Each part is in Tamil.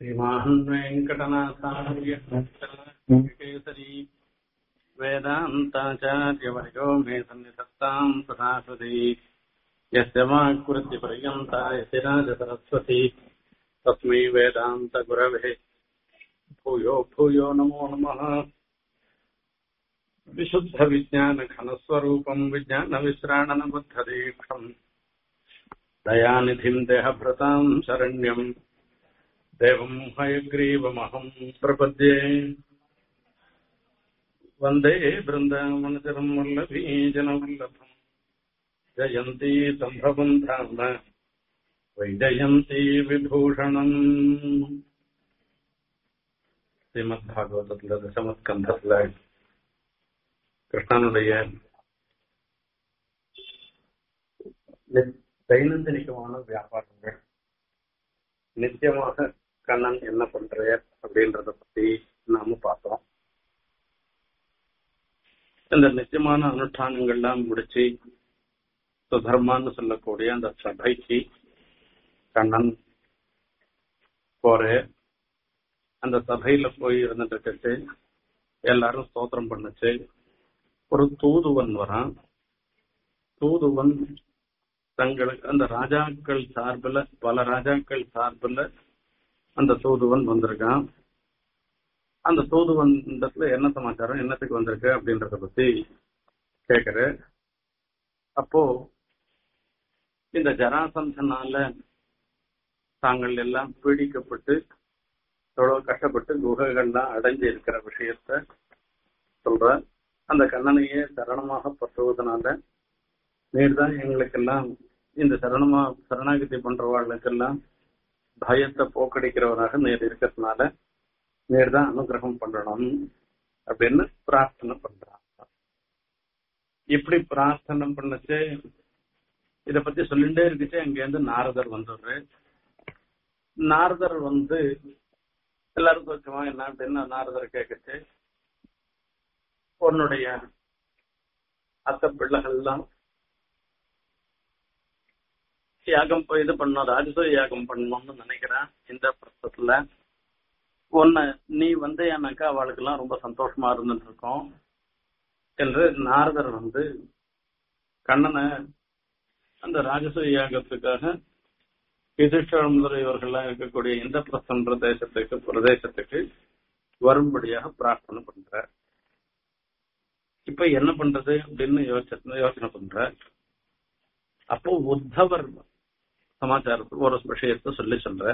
श्रीमान् वेङ्कटनाथार्य केसरी वेदान्ताचार्यवर्यो मे सन्निधत्ताम् सदाकृति यस्य वाक्कृत्यपर्यन्ता यतिराजसरस्वती तस्मै वेदान्तगुरवे भूयो भूयो नमो नमः विशुद्धविज्ञानघनस्वरूपम् विज्ञानविश्राणनबद्धदीक्षम् दयानिधिम् देहभृताम् शरण्यम् देवम् हयग्रीवमहम् प्रपद्ये वन्दे बृन्दावनचरम् वल्लभीजनवल्लभम् जयन्ती सम्भवम् धाम वैजयन्ती விபூஷணம் ஸ்ரீமத் பாகவதத்துல தசமஸ்கந்தத்துல கிருஷ்ணனுடைய தைனந்தினிகமான வியாபாரங்கள் நித்தியமாக கண்ணன் என்ன பண்றார் அப்படின்றத பத்தி நாம பார்த்தோம் இந்த நித்தியமான அனுஷ்டானங்கள்லாம் முடிச்சு சுதர்மான்னு சொல்லக்கூடிய அந்த சபைக்கு கண்ணன் போற அந்த சபையில போய் இருந்துட்டு எல்லாரும் ஸ்தோத்திரம் பண்ணுச்சு ஒரு தூதுவன் வரான் தூதுவன் தங்களுக்கு அந்த ராஜாக்கள் சார்பில் பல ராஜாக்கள் சார்பில் அந்த தூதுவன் வந்திருக்கான் அந்த தூதுவன் இடத்துல என்ன சமாச்சாரம் என்னத்துக்கு வந்திருக்கு அப்படின்றத பத்தி கேக்குற அப்போ இந்த ஜராசந்தனால தாங்கள் எல்லாம் பீடிக்கப்பட்டு எவ்வளவு கஷ்டப்பட்டு குகைகள்லாம் அடைஞ்சு இருக்கிற விஷயத்த சொல்ற அந்த கண்ணனையே சரணமாக பற்றுவதனால நீர் தான் எங்களுக்கெல்லாம் இந்த சரணமா சரணாகதி பண்றவாளுக்கெல்லாம் பயத்தை போக்கடிக்கிறவராக நீர் இருக்கிறதுனால நீர் தான் அனுகிரகம் பண்ணணும் அப்படின்னு பிரார்த்தனை பண்றாங்க இப்படி பிரார்த்தனை பண்ணச்சு இத பத்தி சொல்லிட்டே இருக்குச்சு அங்கேருந்து நாரதர் வந்துடுறாரு நாரதர் வந்து எல்லாரும் கொஞ்சமா என்ன அப்படின்னு நாரதர் கேட்கச்சு உன்னுடைய அத்த பிள்ளைகள்லாம் யாகம் இது பண்ணோம் ராஜசூய யாகம் பண்ணணும்னு நினைக்கிறேன் இந்த பிரசத்துல உன்னை நீ வந்து எனக்கா அவளுக்கு எல்லாம் ரொம்ப சந்தோஷமா இருந்துட்டு இருக்கோம் என்று நாரதர் வந்து கண்ணனை அந்த ராஜசூய யாகத்துக்காக யுதிஷ்டர் இவர்கள்லாம் இருக்கக்கூடிய இந்த பிரசன் பிரதேசத்துக்கு பிரதேசத்துக்கு வரும்படியாக பிரார்த்தனை பண்ற இப்ப என்ன பண்றது அப்படின்னு யோசனை யோசனை பண்ற அப்போ உத்தவர் சமாச்சாரத்துக்கு ஒரு விஷயத்த சொல்லி சொல்ற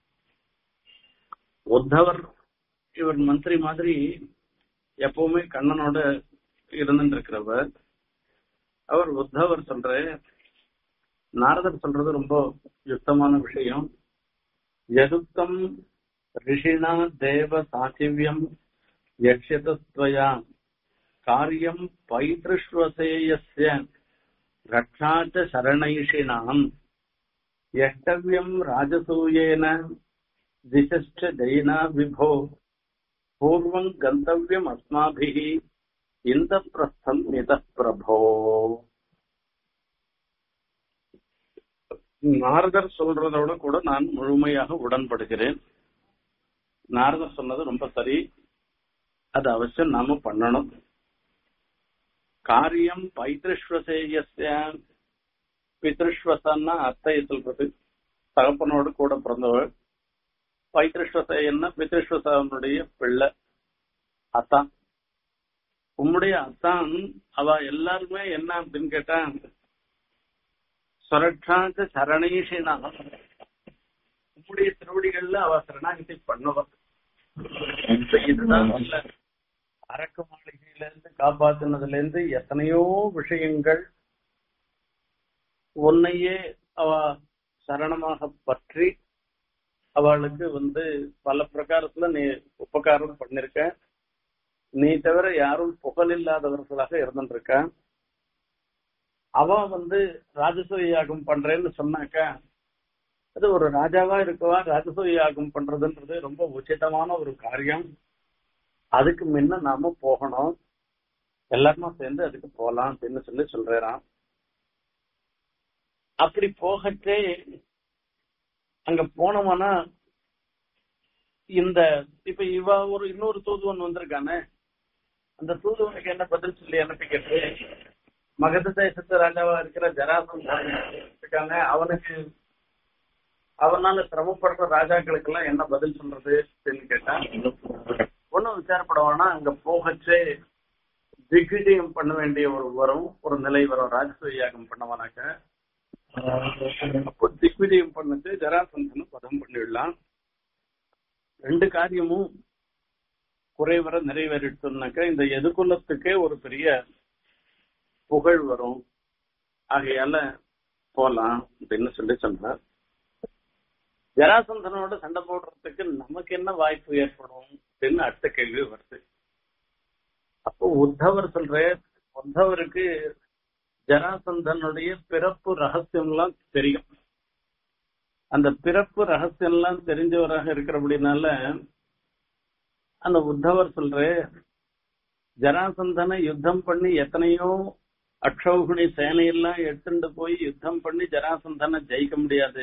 உத்தவர் இவர் மந்திரி மாதிரி எப்பவுமே கண்ணனோட இருந்துட்டு இருக்கிறவர் அவர் உத்தவர் சொல்ற நாரதர் சொல்றது ரொம்ப யுக்தமான விஷயம் எதுக்கம் ரிஷினா தேவ சாச்சிவியம் யக்ஷதத்வயா காரியம் பைதிருஷ்வசேயஸ்ய ரக்ஷாச்ச சரணைஷினாம் எஷ்டவியம் ராஜசூயேன திசஷ்ட ஜெயினா விபோ பூர்வம் கந்தவியம் அஸ்மாபிः இந்த பிரஸ்தம் நித பிரபோ நாரதர் சொல்றதோட கூட நான் முழுமையாக உடன்படுகிறேன் நாரதர் சொன்னது ரொம்ப சரி அது அவசியம் நாம பண்ணணும் காரியம் பைத்திருஷ்வசேயஸ்ய பித்ருஷ்வசன்னா அத்தையை சொல்றது தகப்பனோடு கூட பிறந்தவள் பைத்திருஷ்வசேயன்னா பித்ருஷ்வசனுடைய பிள்ளை அத்தான் உம்முடைய அத்தான் அவ எல்லாருமே என்ன அப்படின்னு கேட்டா சுரட்சாந்த சரணீஷினா உம்முடைய திருவடிகள்ல அவ சரணாகதி பண்ணுவார் இதுதான் இல்ல அரக்கு மாளிகையில இருந்து காப்பாத்தினதுல இருந்து எத்தனையோ விஷயங்கள் உன்னையே அவ சரணமாக பற்றி அவளுக்கு வந்து பல பிரகாரத்துல நீ உபகாரம் பண்ணிருக்க நீ தவிர யாரும் புகழ் இல்லாதவர்களாக இருந்துருக்க அவ வந்து ராஜசூய யாகம் பண்றேன்னு சொன்னாக்க அது ஒரு ராஜாவா இருக்கவா ராஜசூய யாகம் பண்றதுன்றது ரொம்ப உச்சிதமான ஒரு காரியம் அதுக்கு முன்ன நாம போகணும் எல்லாருமா சேர்ந்து அதுக்கு போலாம் அப்படின்னு சொல்லி சொல்றான் அப்படி போகச்சே அங்க போனோம்னா இந்த இப்ப இவ ஒரு இன்னொரு தூதுவன் வந்திருக்கானே அந்த தூதுவனுக்கு என்ன பதில் சொல்லி அனுப்பிக்கிறது மகத தேசத்து ராஜாவா இருக்கிற ஜராசந்தன் இருக்காங்க அவனுக்கு அவனால சிரமப்படுற ராஜாக்களுக்கு எல்லாம் என்ன பதில் சொல்றது அப்படின்னு கேட்டா ஒண்ணும் விசாரப்படுவானா அங்க போகச்சே திக்விஜயம் பண்ண வேண்டிய ஒரு வரும் ஒரு நிலை வரும் ராஜசூய யாகம் பண்ணவனாக்க அப்போ திக்விஜயம் பண்ணது ஜராசந்தனை பதம் பண்ணிடலாம் ரெண்டு காரியமும் குறைவர நிறைவேறிட்டுனாக்க இந்த எதிர்கொள்ளத்துக்கே ஒரு பெரிய புகழ் வரும் ஆகையால போலாம் அப்படின்னு சொல்லி சொன்னார் ஜராசந்தனோட சண்டை போடுறதுக்கு நமக்கு என்ன வாய்ப்பு ஏற்படும் அப்படின்னு அடுத்த கேள்வி வருது அப்போ உத்தவர் சொல்ற உத்தவருக்கு ஜராசந்தனுடைய பிறப்பு ரகசியம் எல்லாம் தெரியும் அந்த பிறப்பு ரகசியம் எல்லாம் தெரிஞ்சவராக இருக்கிறபடினால அந்த உத்தவர் சொல்ற ஜராசந்தனை யுத்தம் பண்ணி எத்தனையோ அக்ஷௌகுணி சேனையெல்லாம் எடுத்துட்டு போய் யுத்தம் பண்ணி ஜராசந்தனை ஜெயிக்க முடியாது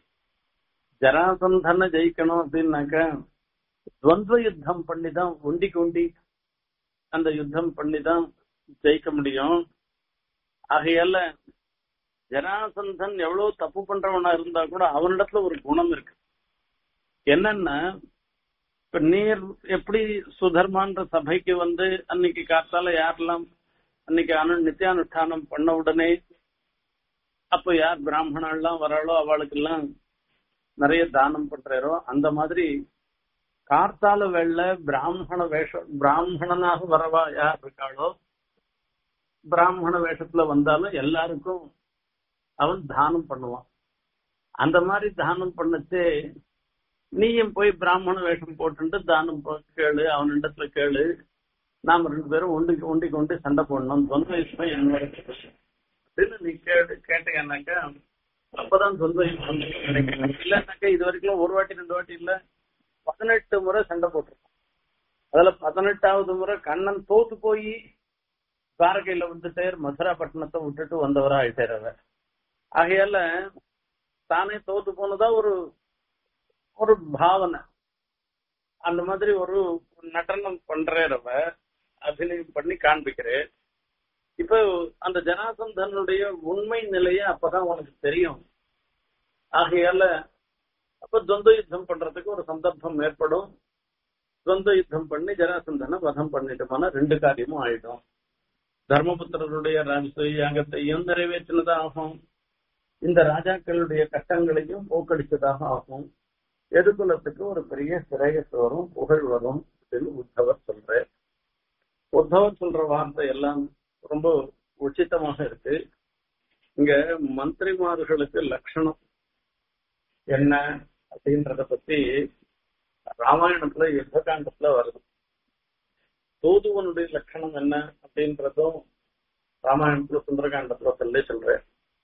ஜராசந்தனை ஜெயிக்கணும் அப்படின்னாக்க துவந்த யுத்தம் பண்ணி தான் ஒண்டிக்கு ஒண்டி அந்த யுத்தம் பண்ணி தான் ஜெயிக்க முடியும் ஆகையால ஜராசந்தன் எவ்வளவு தப்பு பண்றவனா இருந்தா கூட அவனிடத்துல ஒரு குணம் இருக்கு என்னன்னா இப்ப நீர் எப்படி சுதர்மான்ற சபைக்கு வந்து அன்னைக்கு காத்தால யாரெல்லாம் அன்னைக்கு அனு நித்தியானுஷ்டானம் பண்ண உடனே அப்ப யார் பிராமணாலாம் வராளோ அவளுக்கு எல்லாம் நிறைய தானம் பண்றாரோ அந்த மாதிரி கார்த்தால வேள பிராமண வேஷம் பிராமணனாக வரவா யார் இருக்காளோ பிராமண வேஷத்துல வந்தாலும் எல்லாருக்கும் அவன் தானம் பண்ணுவான் அந்த மாதிரி தானம் பண்ணச்சு நீயும் போய் பிராமண வேஷம் போட்டுட்டு தானம் கேளு அவனிடத்துல கேளு நாம ரெண்டு பேரும் ஒண்டி ஒண்டி கொண்டு சண்டை போடணும் சொந்த விஷயம் என்னோட அப்படின்னு நீ கேட்டு கேட்டீங்கன்னாக்கா அப்பதான் சொந்த யுத்தம் கிடைக்கும் இல்லைன்னாக்கா இது வரைக்கும் ஒரு வாட்டி ரெண்டு வாட்டி இல்ல பதினெட்டு முறை சண்டை போட்டிருக்கோம் அதுல பதினெட்டாவது முறை கண்ணன் தோத்து போய் துவாரகையில வந்துட்டார் மதுரா பட்டணத்தை விட்டுட்டு வந்தவரா ஆயிட்டார் அவர் ஆகையால தானே தோத்து போனதா ஒரு ஒரு பாவனை அந்த மாதிரி ஒரு நடனம் பண்றவ அபிநயம் பண்ணி காண்பிக்கிறேன் இப்ப அந்த ஜனாசந்தனுடைய உண்மை நிலைய அப்பதான் உனக்கு தெரியும் ஆகையால அப்ப துவந்த யுத்தம் பண்றதுக்கு ஒரு சந்தர்ப்பம் ஏற்படும் துவந்த யுத்தம் பண்ணி ஜராசந்தனை வதம் பண்ணிட்டோம்னா ரெண்டு காரியமும் ஆயிடும் தர்மபுத்திரருடைய ராஜசூய யாகத்தையும் நிறைவேற்றினதாக ஆகும் இந்த ராஜாக்களுடைய கட்டங்களையும் போக்கடிச்சதாக ஆகும் எதிர்குலத்துக்கு ஒரு பெரிய சிரேயஸ் வரும் புகழ் வரும் அப்படின்னு உத்தவர் சொல்ற உத்தவர் சொல்ற வார்த்தை எல்லாம் ரொம்ப உச்சிதமாக இருக்கு இங்க மந்திரிமார்களுக்கு லட்சணம் என்ன அப்படின்றத பத்தி ராமாயணத்துல யுத்தகாண்டத்துல வருது தூதுவனுடைய லட்சணம் என்ன அப்படின்றதும் ராமாயணத்துல சுந்தரகாண்டத்துல சொல்லி சொல்றேன்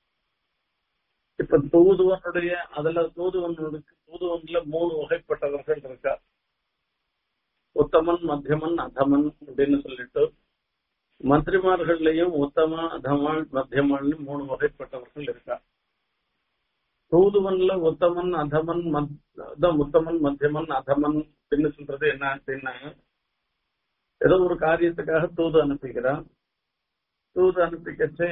இப்ப தூதுவனுடைய அதுல தூதுவனுக்கு தூதுவன்ல மூணு வகைப்பட்டவர்கள் இருக்கா உத்தமன் மத்தியமன் அதமன் அப்படின்னு சொல்லிட்டு மந்திரிமார்கள்லயும் உத்தம அதமான் மத்தியமான்னு மூணு வகைப்பட்டவர்கள் இருக்கா தூதுவன்ல உத்தமன் அதமன் அதான் உத்தமன் மத்தியமன் அதமன் அப்படின்னு சொல்றது என்ன அப்படின்னா ஏதோ ஒரு காரியத்துக்காக தூது அனுப்பிக்கிறான் தூது அனுப்பிக்கச்சே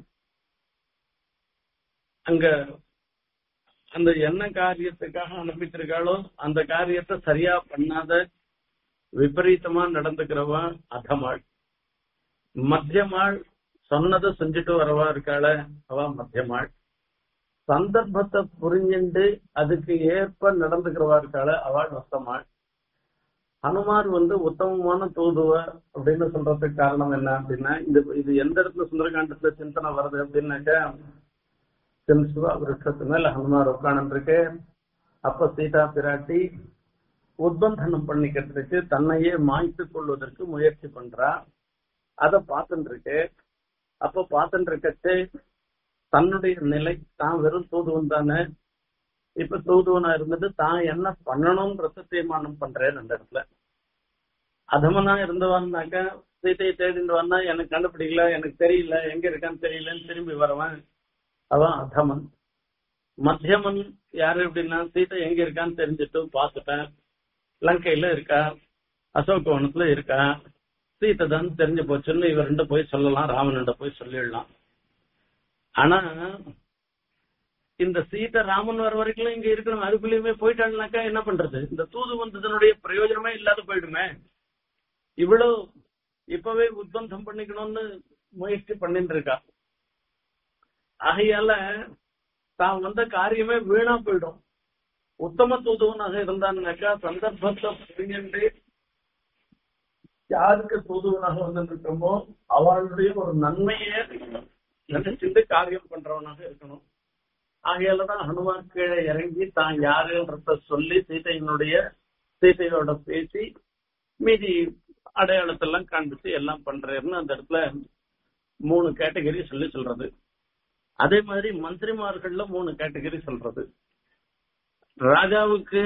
அங்க அந்த என்ன காரியத்துக்காக அனுப்பிச்சிருக்காளோ அந்த காரியத்தை சரியா பண்ணாத விபரீதமா நடந்துக்கிறவா அதமாள் மத்தியமாள் சொன்னதை செஞ்சுட்டு வரவா இருக்காள அவ மத்தியமாள் சந்தர்ப்பத்தை புரிஞ்சுண்டு அதுக்கு ஏற்ப நடந்துக்கிறவா இருக்காள அவள் வசமாள் ஹனுமார் வந்து உத்தமமான தூதுவ அப்படின்னு சொல்றதுக்கு காரணம் என்ன அப்படின்னா இது இது எந்த இடத்துல சுந்தரகாண்டத்துல சிந்தனை வருது அப்படின்னாக்கா சிவா விருட்சத்து மேல ஹனுமார் உட்காந்துருக்கு அப்ப சீதா பிராட்டி உத்பந்தனம் பண்ணிக்கிறதுக்கு தன்னையே மாய்த்து கொள்வதற்கு முயற்சி பண்றா அத பார்த்துட்டு இருக்கு அப்ப பார்த்துட்டு இருக்கச்சு தன்னுடைய நிலை தான் வெறும் தூதுவன் தானே இப்ப தூதுவனா இருந்துட்டு தான் என்ன பண்ணணும்ன்றத தீர்மானம் பண்றேன் அந்த இடத்துல அதமனா இருந்தவன்னாக்கா சீத்தையை தேடிட்டு வந்தா எனக்கு கண்டுபிடிக்கல எனக்கு தெரியல எங்க இருக்கான்னு தெரியலன்னு திரும்பி வரவன் அவன் அதமன் மத்தியமன் யாரு அப்படின்னா சீதை எங்க இருக்கான்னு தெரிஞ்சுட்டு பார்த்துட்டேன் லங்கையில இருக்கா அசோகவனத்துல இருக்கா சீத்தை தான் தெரிஞ்சு போச்சுன்னு இவர்கிட்ட போய் சொல்லலாம் ராவன்கிட்ட போய் சொல்லிடலாம் ஆனா இந்த சீதை ராமன் வர வரைக்கும் இங்க இருக்கணும் அதுக்குள்ளயுமே போயிட்டாங்கனாக்கா என்ன பண்றது இந்த தூது வந்ததனுடைய பிரயோஜனமே இல்லாத போயிடுமே இவ்வளவு இப்பவே உத்பந்தம் பண்ணிக்கணும்னு முயற்சி பண்ணிட்டு இருக்கா ஆகையால தான் வந்த காரியமே வீணா போயிடும் உத்தம தூதுவனாக இருந்தான்னாக்கா சந்தர்ப்பத்தை புரிஞ்சுட்டு யாருக்கு தூதுவனாக வந்திருக்கோமோ அவளுடைய ஒரு நன்மையை நினைச்சிட்டு காரியம் பண்றவனாக இருக்கணும் ஆகையாலதான் ஹனுமான் கீழே இறங்கி தான் யாருன்றத சொல்லி சீதையினுடைய சீதையோட பேசி மீதி அடையாளத்தெல்லாம் காண்பிச்சு எல்லாம் பண்றேன்னு அந்த இடத்துல மூணு கேட்டகரி சொல்லி சொல்றது அதே மாதிரி மந்திரிமார்கள்ல மூணு கேட்டகரி சொல்றது ராஜாவுக்கு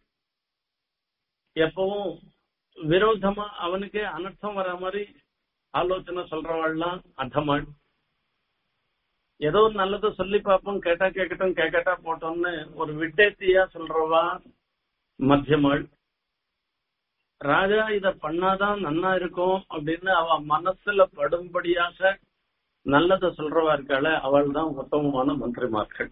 எப்பவும் விரோதமா அவனுக்கு அனர்த்தம் வர மாதிரி ஆலோசனை சொல்றவாள்லாம் அதமாள் ஏதோ நல்லதை சொல்லி பார்ப்போம் கேட்டா கேட்கட்டும் கேட்கட்டா போட்டோம்னு ஒரு விட்டேத்தியா சொல்றவா மத்தியமாள் ராஜா இத பண்ணாதான் நன்னா இருக்கும் அப்படின்னு அவ மனசுல படும்படியாக நல்லதை சொல்றவா இருக்காள அவள் தான் உத்தமமான மந்திரிமார்கள்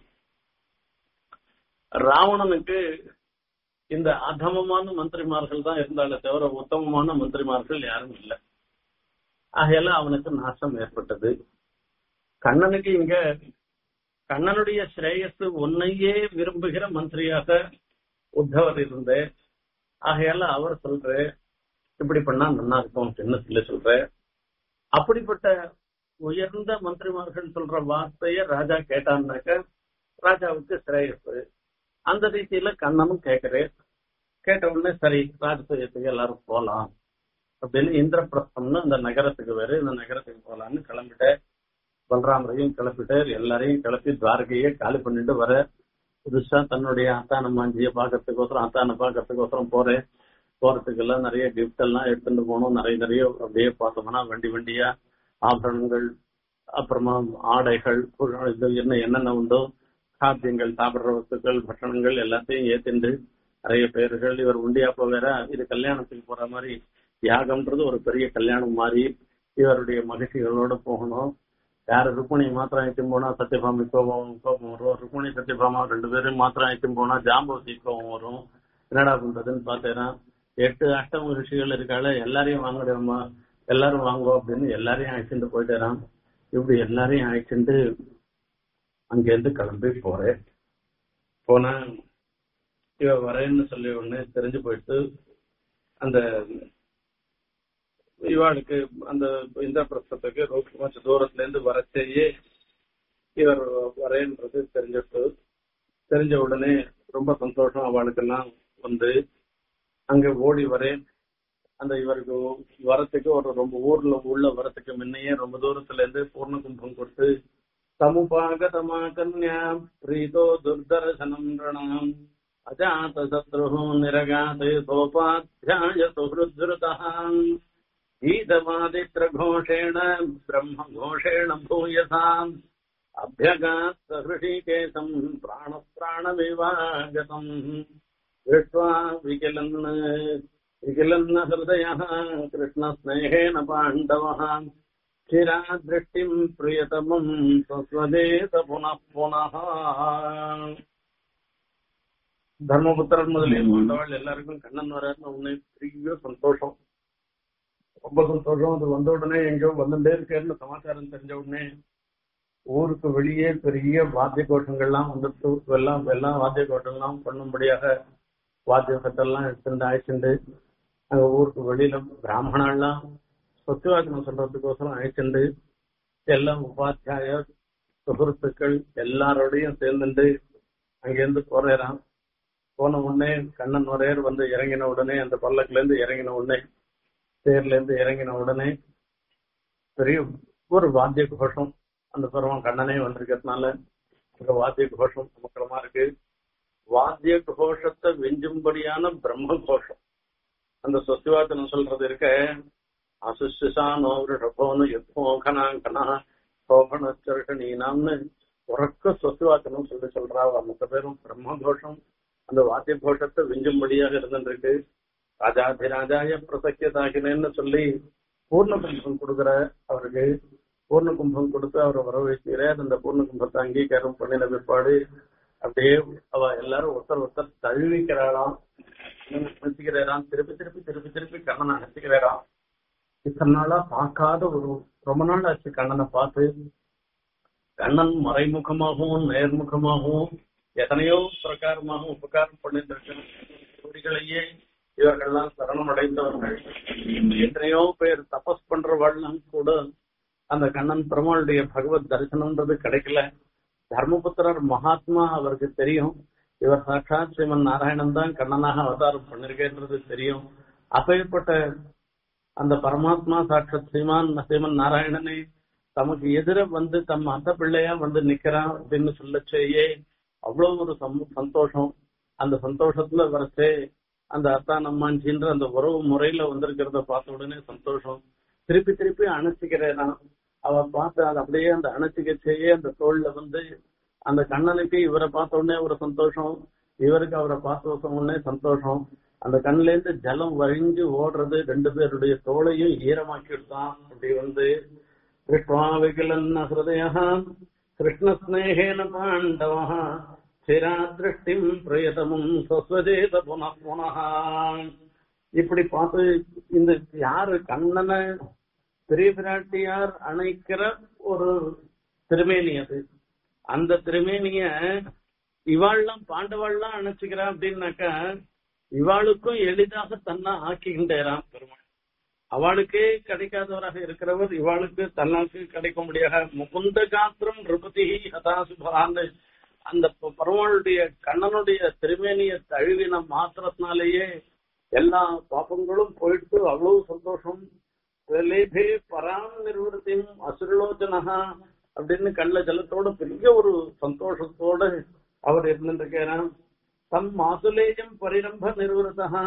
ராவணனுக்கு இந்த அதமமான மந்திரிமார்கள் தான் இருந்தாலே தவிர உத்தமமான மந்திரிமார்கள் யாரும் இல்லை ஆகையால அவனுக்கு நாசம் ஏற்பட்டது கண்ணனுக்கு இங்க கண்ணனுடைய ஸ்ரேயஸ் உன்னையே விரும்புகிற மந்திரியாக உத்தவர் இருந்தே ஆகையால அவர் சொல்ற இப்படி பண்ணா நல்லா இருக்கும் அப்படின்னு சொல்லி சொல்ற அப்படிப்பட்ட உயர்ந்த மந்திரிமார்கள் சொல்ற வார்த்தைய ராஜா கேட்டான்னாக்க ராஜாவுக்கு ஸ்ரேயஸ் அந்த ரீதியில கண்ணனும் கேட்கிறேன் கேட்ட உடனே சரி ராஜசூயத்துக்கு எல்லாரும் போலாம் அப்படின்னு இந்திரபிரஸ்தம்னு அந்த நகரத்துக்கு வேறு இந்த நகரத்துக்கு போலான்னு கிளம்பிட்டு பலராமரையும் கிளப்பிட்டு எல்லாரையும் கிளப்பி துவாரகையே காலி பண்ணிட்டு வர புதுசா தன்னுடைய அத்தான மாஞ்சிய பாக்கிறதுக்கோசரம் அத்தானை பாக்கிறதுக்கோசரம் போறேன் போறதுக்கு எல்லாம் நிறைய கிஃப்ட் எல்லாம் எடுத்துட்டு போனோம் நிறைய நிறைய அப்படியே பார்த்தோம்னா வண்டி வண்டியா ஆபரணங்கள் அப்புறமா ஆடைகள் இது என்ன என்னென்ன உண்டோ காத்தியங்கள் சாப்பிடுற வஸ்துக்கள் பட்டணங்கள் எல்லாத்தையும் ஏத்திண்டு நிறைய பேர்கள் இவர் உண்டியா போவேற இது கல்யாணத்துக்கு போற மாதிரி யாகம்ன்றது ஒரு பெரிய கல்யாணம் மாதிரி இவருடைய மகிழ்ச்சிகளோட போகணும் யார் ருக்மணி மாத்திரம் ஆயிட்டும் போனா சத்யபாமி கோபம் கோபம் வரும் ருக்மணி சத்யபாமா ரெண்டு பேரும் மாத்திரம் ஆயிட்டும் போனா ஜாம்பவதி கோபம் வரும் என்னடா பண்றதுன்னு பார்த்தேன்னா எட்டு அஷ்டம ரிஷிகள் இருக்கால எல்லாரையும் வாங்கிடுவோமா எல்லாரும் வாங்குவோம் அப்படின்னு எல்லாரையும் அழைச்சிட்டு போயிட்டேறான் இப்படி எல்லாரையும் அழைச்சிட்டு அங்கேருந்து கிளம்பி போறேன் போனா இவ வரேன்னு சொல்லி ஒண்ணு தெரிஞ்சு போயிட்டு அந்த இவாளுக்கு அந்த இந்திரபிரஸ்தத்துக்கு கொஞ்சம் தூரத்துல இருந்து வரச்சேயே இவர் வரேன்றது தெரிஞ்சிட்டு தெரிஞ்ச உடனே ரொம்ப சந்தோஷம் அவளுக்கெல்லாம் வந்து அங்க ஓடி வரேன் அந்த இவருக்கு வரத்துக்கு ஒரு ரொம்ப ஊர்ல உள்ள வரத்துக்கு முன்னையே ரொம்ப தூரத்துல இருந்து பூர்ண கும்பம் கொடுத்து சமுபாகதமா கன்யா பிரீதோ துர்தர்சனம் ரணம் அஜாத சத்ரு நிரகாதே சோபாத்தியாய சுஹృద్ருதாம் गीतमादित्रघोषेण ब्रह्मघोषेण भूयसाम् अभ्यगात् हृषिकेशम् प्राणप्राणविवागतम् दृष्ट्वा विकिलन् विकिलन्न हृदयः कृष्णस्नेहेन पाण्डवः चिरादृष्टिम् प्रियतमम् स्वस्वदेत पुनः पुनः தர்மபுத்திரன் முதலிய பாண்டவாள் எல்லாருக்கும் கண்ணன் வராருன்னு உன்னை பெரிய சந்தோஷம் ரொம்ப சந்தோஷம் அது வந்த உடனே எங்கோ வந்துட்டே இருக்கேன்னு சமாச்சாரம் தெரிஞ்ச உடனே ஊருக்கு வெளியே பெரிய வாத்திய கோஷங்கள்லாம் வந்துட்டு எல்லாம் எல்லாம் வாத்திய கோஷங்கள்லாம் பண்ணும்படியாக வாத்திய சட்டெல்லாம் எடுத்துட்டு அழைச்சிண்டு அங்க ஊருக்கு வெளியில பிராமணாலாம் சொத்துவாக்கனம் சொல்றதுக்கோசரம் அழைச்சிண்டு எல்லாம் உபாத்தியாய சுகൃத்துக்கள் எல்லாரோடையும் சேர்ந்துட்டு அங்கிருந்து போறேறான் போன உடனே கண்ணன் வரையர் வந்து இறங்கின உடனே அந்த பல்லக்குல இருந்து இறங்கின உடனே தேர்ல இருந்து இறங்கின உடனே பெரிய ஒரு வாத்திய கோஷம் அந்த பருவம் கண்ணனே வந்திருக்கிறதுனால ஒரு வாத்திய கோஷம் சமக்கிரமா இருக்கு வாத்திய கோஷத்தை வெஞ்சும்படியான பிரம்ம கோஷம் அந்த சொத்திவாத்தனம் சொல்றது இருக்க அசுஷானோ ரிஷபோனு யுத்மோகனாங்கனா சோபனச்சருஷனீனாம்னு உறக்க சொத்துவாக்கணும் சொல்லி சொல்றா மற்ற பேரும் பிரம்ம கோஷம் அந்த வாத்திய கோஷத்தை விஞ்சும்படியாக இருந்துருக்கு ராஜாதிராஜாய பிரசக்கியதாகினேன்னு சொல்லி பூர்ண கும்பம் கொடுக்குற அவருக்கு பூர்ண கும்பம் கொடுத்து அவரை வரவழைக்கிறார் அந்த பூர்ண கும்பத்தை அங்கீகாரம் பண்ணின பிற்பாடு அப்படியே அவ எல்லாரும் ஒருத்தர் ஒருத்தர் தழுவிக்கிறாளாம் நினைச்சுக்கிறாராம் திருப்பி திருப்பி திருப்பி திருப்பி கண்ணனை நினைச்சுக்கிறாராம் இத்தனை நாளா பார்க்காத ஒரு ரொம்ப நாள் ஆச்சு கண்ணனை பார்த்து கண்ணன் மறைமுகமாகவும் நேர்முகமாகவும் எத்தனையோ பிரகாரமாகவும் உபகாரம் பண்ணிட்டு இருக்கிற இவர்கள்லாம் சரணம் அடைந்தவர்கள் எத்தனையோ பேர் தபஸ் பண்றவள்லாம் கூட அந்த கண்ணன் பெருமாளுடைய பகவத் தரிசனம்ன்றது கிடைக்கல தர்மபுத்திரர் மகாத்மா அவருக்கு தெரியும் இவர் சாட்சாத் ஸ்ரீமன் நாராயணன் தான் கண்ணனாக அவதாரம் பண்ணிருக்கேன்றது தெரியும் அப்பேற்பட்ட அந்த பரமாத்மா சாட்சாத் ஸ்ரீமான் ஸ்ரீமன் நாராயணனை தமக்கு எதிர வந்து தம் அத்த பிள்ளையா வந்து நிக்கிறான் அப்படின்னு சொல்லச்சேயே அவ்வளவு ஒரு சந்தோஷம் அந்த சந்தோஷத்துல வரச்சே அந்த அத்தான் அம்மாஞ்சின்ற அந்த உறவு முறையில வந்திருக்கிறத பார்த்த உடனே சந்தோஷம் திருப்பி திருப்பி அணைச்சிக்கிறேன் அவ பார்த்து அது அப்படியே அந்த அணைச்சிக்கச்சேயே அந்த தோல்ல வந்து அந்த கண்ணனுக்கு இவரை பார்த்த உடனே ஒரு சந்தோஷம் இவருக்கு அவரை பார்த்த உடனே சந்தோஷம் அந்த கண்ணுல இருந்து ஜலம் வழிஞ்சு ஓடுறது ரெண்டு பேருடைய தோளையும் ஈரமாக்கி விட்டான் அப்படி வந்து விகிலன் ஹிருதய கிருஷ்ணஸ்னேகேன பாண்டவ ஸ்திரா திருஷ்டிம் பிரயதமும் சொஸ்வஜேத புன புனः இப்படி பார்த்து இந்த யாரு கண்ணனை பெரிய பிராட்டியார் அணைக்கிற ஒரு திருமேனி அது அந்த திருமேனிய இவாள்லாம் பாண்டவாள்லாம் அணைச்சுக்கிறா அப்படின்னாக்கா இவாளுக்கும் எளிதாக தன்னை ஆக்கிக்கின்றேராம் பெருமாள் அவளுக்கே கிடைக்காதவராக இருக்கிறவர் இவாளுக்கு தன்னாக்கு கிடைக்க முடியாத முகுந்த காத்திரம் நிருபதி ஹதாசுபான்னு அந்த பெருமாளுடைய கண்ணனுடைய திருமேனிய தழுவின மாத்திரத்தினாலேயே எல்லா பாப்பங்களும் போயிட்டு அவ்வளவு சந்தோஷம் லேபே பராம் நிர்வൃத்தியும் அசுரலோச்சனகா அப்படின்னு கண்ல ஜலத்தோட பெரிய ஒரு சந்தோஷத்தோட அவர் இருந்துருக்கிறார் தம் மாசுலேயம் பரிரம்ப நிர்வൃத்தா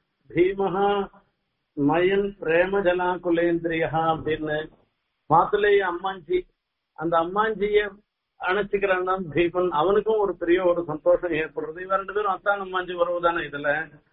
பீமஹா மயன் பிரேம ஜலாகுலேந்திரியா அப்படின்னு மாசுலேய அம்மாஞ்சி அந்த அம்மாஞ்சிய அணைச்சுக்கிறான்னா பீமன் அவனுக்கும் ஒரு பெரிய ஒரு சந்தோஷம் ஏற்படுறது இவ ரெண்டு பேரும் அத்தான் அம்மாஞ்சி உறவுதானே இதுல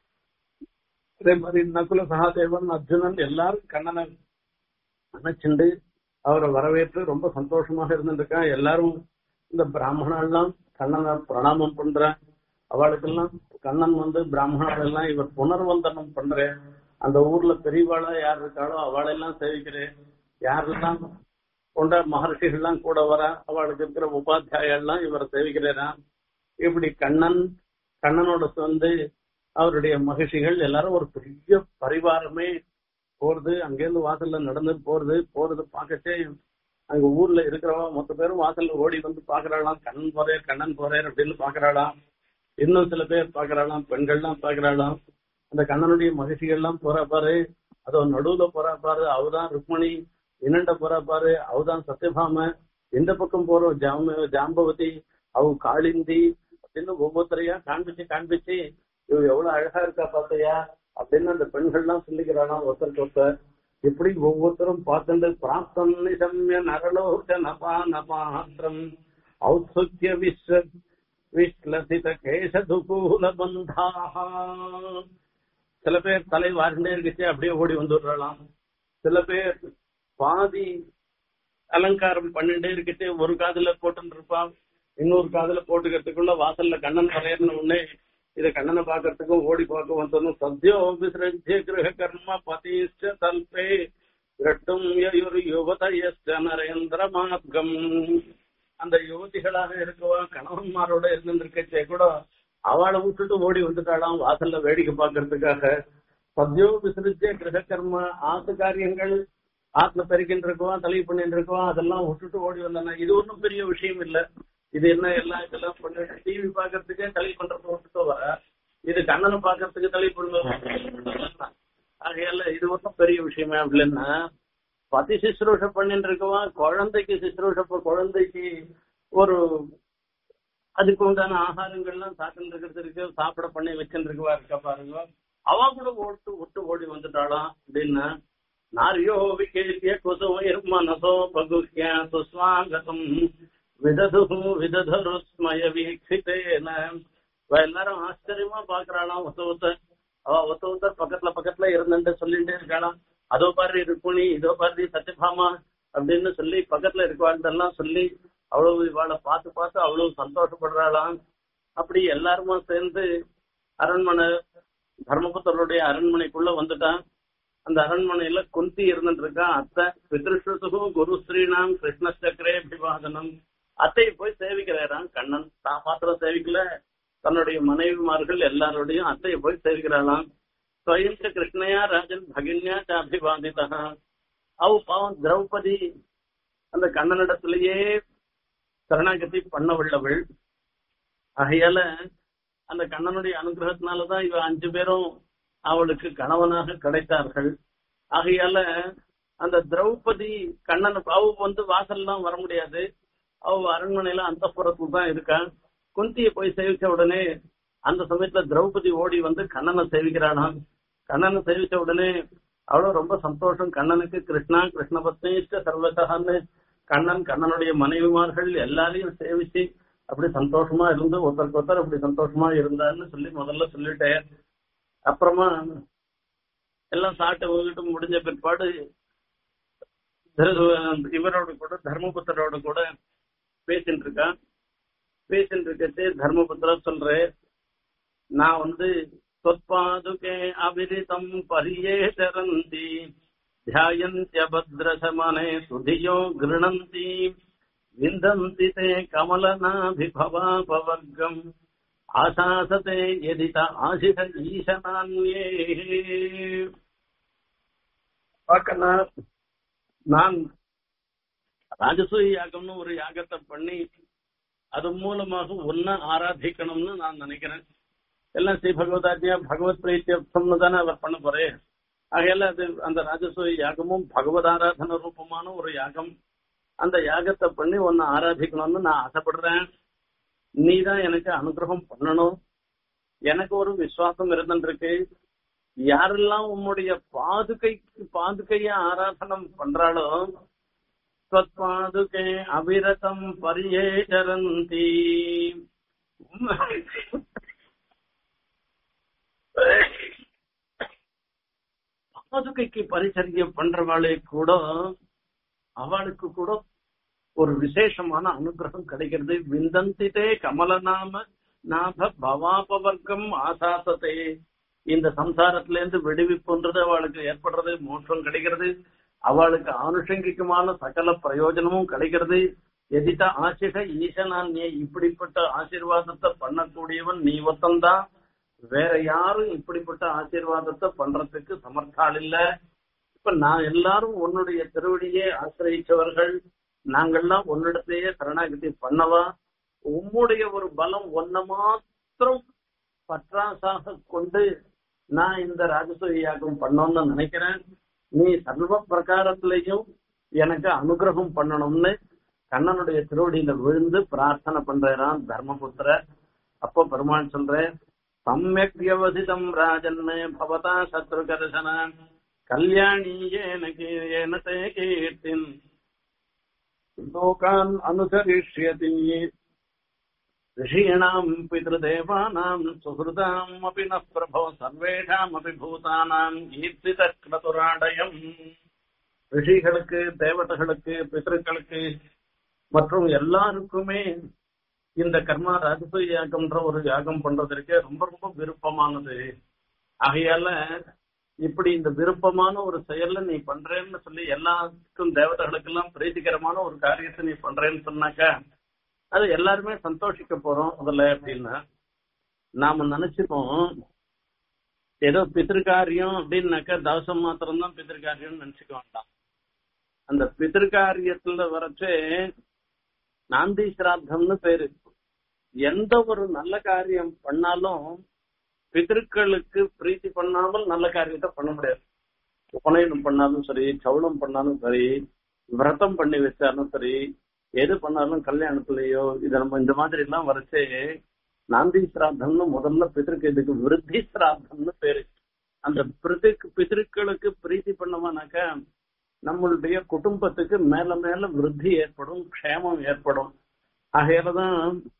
அதே மாதிரி நகுல சகாதேவன் அர்ஜுனன் எல்லாரும் கண்ணனை அணைச்சுண்டு அவரை வரவேற்று ரொம்ப சந்தோஷமாக இருந்துருக்கான் எல்லாரும் இந்த பிராமணெல்லாம் கண்ணனை பிரணாமம் பண்ற அவளுக்கெல்லாம் கண்ணன் வந்து பிராமணர்கள் எல்லாம் இவர் புனர்வந்தனம் பண்றேன் அந்த ஊர்ல பெரியவாளா யார் இருக்காளோ அவளெல்லாம் சேவிக்கிறேன் யாரெல்லாம் கொண்ட மகர்ஷிகள்லாம் கூட வர அவளுக்கு இருக்கிற உபாத்தியாயெல்லாம் இவரை சேவிக்கிறேனா இப்படி கண்ணன் கண்ணனோட வந்து அவருடைய மகிழ்ச்சிகள் எல்லாரும் ஒரு பெரிய பரிவாரமே போறது அங்கேருந்து வாசல்ல நடந்து போறது போறது பார்க்கச்சே அங்க ஊர்ல இருக்கிறவா மொத்த பேரும் வாசல்ல ஓடி வந்து பாக்குறாளாம் கண்ணன் போறேன் கண்ணன் போறேன் அப்படின்னு பாக்குறாளாம் இன்னும் சில பேர் பாக்குறாளாம் பெண்கள்லாம் பாக்குறாளாம் அந்த கண்ணனுடைய மகிழ்ச்சிகள்லாம் போறா பாரு அதோ நடுவுல போறா பாரு அவதான் ருக்மணி இன்னண்ட போறா பாரு அவதான் சத்யபாம எந்த பக்கம் போறோம் ஜாம ஜாம்பவதி அவ காளிந்தி அப்படின்னு ஒவ்வொருத்தரையா காண்பிச்சு காண்பிச்சு இவ எவ்வளவு அழகா இருக்கா பாத்தையா அப்படின்னு அந்த பெண்கள்லாம் சொல்லிக்கிறானா ஒருத்தருக்கு ஒருத்தர் இப்படி ஒவ்வொருத்தரும் பார்த்துட்டு பிராப்தம் நிசம்ய நரலோக நபா நபாத்திரம் ஔத்சுக்கிய விஸ்வ விஸ்லசித கேசதுகூல பந்தாக சில பேர் தலை வாரிண்டே இருந்துச்சு அப்படியே ஓடி வந்துடுறலாம் சில பேர் பாதி அலங்காரம் பண்ணிட்டே இருக்கிட்டு ஒரு காதுல போட்டு இருப்பான் இன்னொரு காதுல போட்டுக்கிறதுக்குள்ள வாசல்ல கண்ணன் வரையணும் உடனே இத கண்ணனை பாக்குறதுக்கும் ஓடி பார்க்க வந்ததும் சத்யோ விசிரஜ்ய கிரக கர்ம பதிஷ்ட தல்பே இரட்டும் யயுர் யுவதயஸ்ட நரேந்திர மார்க்கம் அந்த யுவதிகளாக இருக்கவா கணவன்மாரோட இருந்திருக்கச்சே கூட அவளை விட்டுட்டு ஓடி வந்துட்டாளாம் வாசல்ல வேடிக்கை பாக்குறதுக்காக சத்யோ விசிறிச்சே கிரக கர்ம ஆத்து காரியங்கள் ஆத்துல பெருக்கின்னு இருக்கோம் தலை பண்ணிட்டு இருக்கோம் அதெல்லாம் விட்டுட்டு ஓடி வந்தானா இது ஒன்றும் பெரிய விஷயம் இல்ல இது என்ன எல்லாம் இதெல்லாம் பண்ணிட்டு டிவி பாக்குறதுக்கே தலை பண்றத விட்டுட்டு வர இது கண்ணனை பாக்குறதுக்கு தலை பண்ணுவோம் ஆகையால இது ஒன்றும் பெரிய விஷயமே அப்படின்னா பதி சிசுரூஷ பண்ணிட்டு இருக்கவன் குழந்தைக்கு சிசுரூஷ குழந்தைக்கு ஒரு அதுக்கு உண்டான ஆகாரங்கள்லாம் சாப்பிட்டு இருக்கிறது இருக்கு சாப்பிட பண்ணி வச்சுட்டு இருக்கவா இருக்கா பாருங்க அவ கூட ஓட்டு விட்டு ஓடி வந்துட்டாளாம் அப்படின்னா நாரியோ விகேத்திய குசுமயிர் மனசோ பகுஹ்ய சுஸ்வாகதம் விதது விததருஸ்மய வீக்ஷிதேன எல்லாரும் ஆச்சரியமா பாக்குறாளாம் ஒத்த ஒத்த அவ ஒருத்த ஒருத்தர் பக்கத்துல பக்கத்துல இருந்துட்டு சொல்லிட்டே இருக்கலாம் அதோ பாரு ருக்குணி இதோ பாரு சத்யபாமா அப்படின்னு சொல்லி பக்கத்துல இருக்கவாழ்ந்தெல்லாம் சொல்லி அவ்வளவு இவாளை பார்த்து பார்த்து அவ்வளவு சந்தோஷப்படுறாளாம் அப்படி எல்லாருமா சேர்ந்து அரண்மனை தர்மபுத்தருடைய அரண்மனைக்குள்ள வந்துட்டான் அந்த அரண்மனையில குந்தி இருந்துட்டு இருக்கா அத்தை பித்ருஷ்வசுகும் குரு ஸ்ரீனாம் கிருஷ்ண சக்கரே அபிவாதனம் அத்தையை போய் சேவிக்கிறாராம் கண்ணன் தான் மாத்திரம் சேவிக்கல தன்னுடைய மனைவிமார்கள் எல்லாரோடையும் அத்தையை போய் சேவிக்கிறாளாம் ஸ்வயம் ச கிருஷ்ணயா ராஜன் பகின்யா ச அபிவாதிதா அவ பாவம் திரௌபதி அந்த கண்ணனிடத்திலேயே சரணாகதி பண்ண உள்ளவள் ஆகையால அந்த கண்ணனுடைய அனுகிரகத்தினாலதான் இவ அஞ்சு பேரும் அவளுக்கு கணவனாக கிடைத்தார்கள் ஆகையால அந்த திரௌபதி கண்ணன் அவ வந்து வாசல்லாம் வர முடியாது அவ அரண்மனையில அந்த புறத்துல தான் இருக்கா குந்தியை போய் சேவிச்ச உடனே அந்த சமயத்துல திரௌபதி ஓடி வந்து கண்ணனை சேவிக்கிறானாம் கண்ணனை சேவிச்ச உடனே அவ்வளவு ரொம்ப சந்தோஷம் கண்ணனுக்கு கிருஷ்ணா கிருஷ்ண பத்னிஷ்ட சர்வசகான்னு கண்ணன் கண்ணனுடைய மனைவிமார்கள் எல்லாரையும் சேவிச்சு அப்படி சந்தோஷமா இருந்து ஒருத்தருக்கு ஒருத்தர் அப்படி சந்தோஷமா இருந்தான்னு சொல்லி முதல்ல சொல்லிட்டேன் அப்புறமா எல்லாம் சாப்பிட்டு உங்ககிட்ட முடிஞ்ச பிற்பாடு இவரோட கூட தர்மபுத்திரோட கூட பேசிட்டு இருக்கான் பேசிட்டு இருக்கச்சு தர்மபுத்திர சொல்றேன் நான் வந்து தொற்பாதுகே அவிரிதம் பரியே சரந்தி ध्यायन्त्य भद्रशमने सुधियो गृह्णन्ति विन्दन्ति ते कमलनाभिभवापवर्गम् आशासते यदित आशिष ஈசனான்யே பார்க்கணும் நான் ராஜசூய யாகம்னு ஒரு யாகத்தை பண்ணி அது மூலமாக ஒன்ன ஆராதிக்கணும்னு நான் நினைக்கிறேன் எல்லாம் ஸ்ரீ பகவதாஜியா பகவத் பிரீத்தியம்னு தானே அவர் பண்ண போறேன் ஆகையால அது அந்த ராஜசூய யாகமும் பகவத் ஆராதன ரூபமான ஒரு யாகம் அந்த யாகத்தை பண்ணி உன்னை ஆராதிக்கணும்னு நான் ஆசைப்படுறேன் நீ தான் எனக்கு அனுகிரகம் பண்ணணும் எனக்கு ஒரு விசுவாசம் இருந்துருக்கு யாரெல்லாம் உன்னுடைய பாதுகை பாதுகைய ஆராதனம் பண்றாளோ பாதுகை அபிரதம் பரியேச்சரந்தி பாதுகைக்கு பரிச்சரியம் பண்றவாளே கூட அவளுக்கு கூட ஒரு விசேஷமான அனுகிரகம் கிடைக்கிறது விந்தந்திதே கமலநாம நாப பவாபவர்க்கம் ஆசாசத்தே இந்த சம்சாரத்துல இருந்து விடுவிப்புன்றது அவளுக்கு ஏற்படுறது மோட்சம் கிடைக்கிறது அவளுக்கு ஆனுஷங்கிகமான சகல பிரயோஜனமும் கிடைக்கிறது எதித்த ஆசிஷ ஈசனான்ய இப்படிப்பட்ட ஆசீர்வாதத்தை பண்ணக்கூடியவன் நீ ஒத்தந்தான் வேற யாரும் இப்படிப்பட்ட ஆசீர்வாதத்தை பண்றதுக்கு சமர்த்தால் இல்ல இப்ப நான் எல்லாரும் உன்னுடைய திருவடியே ஆசிரியச்சவர்கள் நாங்கள்லாம் உன்னிடத்தையே சரணாகதி பண்ணவா உம்முடைய ஒரு பலம் ஒன்ன மாத்திரம் பற்றாசாக கொண்டு நான் இந்த ராஜசூய யாகம் பண்ணோம்னு நினைக்கிறேன் நீ சர்வ பிரகாரத்திலையும் எனக்கு அனுகிரகம் பண்ணணும்னு கண்ணனுடைய திருவடியில விழுந்து பிரார்த்தனை பண்றான் தர்மபுத்திர அப்போ பெருமாள் சொல்றேன் சமயக் வியவசிதம் ராஜன்மே பவதா சத்ருகர்ஷன கல்யாணீயேன ஏன தே கீர்த்தின் லோகான் அனுசரிஷ்யதி ऋषीणाम् पितृदेवानाम् सुहृदाम् अपि नः प्रभो सर्वेषामपि பூதானாம் கீர்த்தித கிரதுராடயம் ரிஷிகளுக்கு தேவதைகளுக்கு பிதர்களுக்கு மற்றும் எல்லாருக்குமே இந்த கர்மா ராஜசூய யாகம்ன்ற ஒரு யாகம் பண்றதற்கு ரொம்ப ரொம்ப விருப்பமானது ஆகையால இப்படி இந்த விருப்பமான ஒரு செயல்ல நீ பண்றேன்னு சொல்லி எல்லாருக்கும் தேவதைகளுக்கெல்லாம் பிரீத்திகரமான ஒரு காரியத்தை நீ பண்றேன்னு சொன்னாக்கா அது எல்லாருமே சந்தோஷிக்க போறோம் முதல்ல அப்படின்னா நாம நினைச்சிப்போம் ஏதோ பித்திருக்காரியம் அப்படின்னாக்கா தவசம் மாத்திரம் தான் பித்திருக்காரியம்னு நினைச்சுக்க வேண்டாம் அந்த பித்திருக்காரியத்துல வரச்சு நாந்தி சிராத்தம்னு பேரு எந்த ஒரு நல்ல காரியம் பண்ணாலும் பிதர்களுக்கு பிரீத்தி பண்ணாமல் நல்ல காரியத்தை பண்ண முடியாது உபநயனம் பண்ணாலும் சரி சவுளம் பண்ணாலும் சரி விரதம் பண்ணி வச்சாலும் சரி எது பண்ணாலும் கல்யாணத்துலயோ இது நம்ம இந்த மாதிரி எல்லாம் வரைச்சே நாந்தி சிராத்தம்னு முதல்ல பிதற்கு இதுக்கு விருத்தி சிராத்தம்னு பேரு அந்த பிரித்துக்கு பிதர்களுக்கு பிரீத்தி பண்ணோம்னாக்கா நம்மளுடைய குடும்பத்துக்கு மேல மேல விருத்தி ஏற்படும் க்ஷேமம் ஏற்படும் ஆகையாலதான்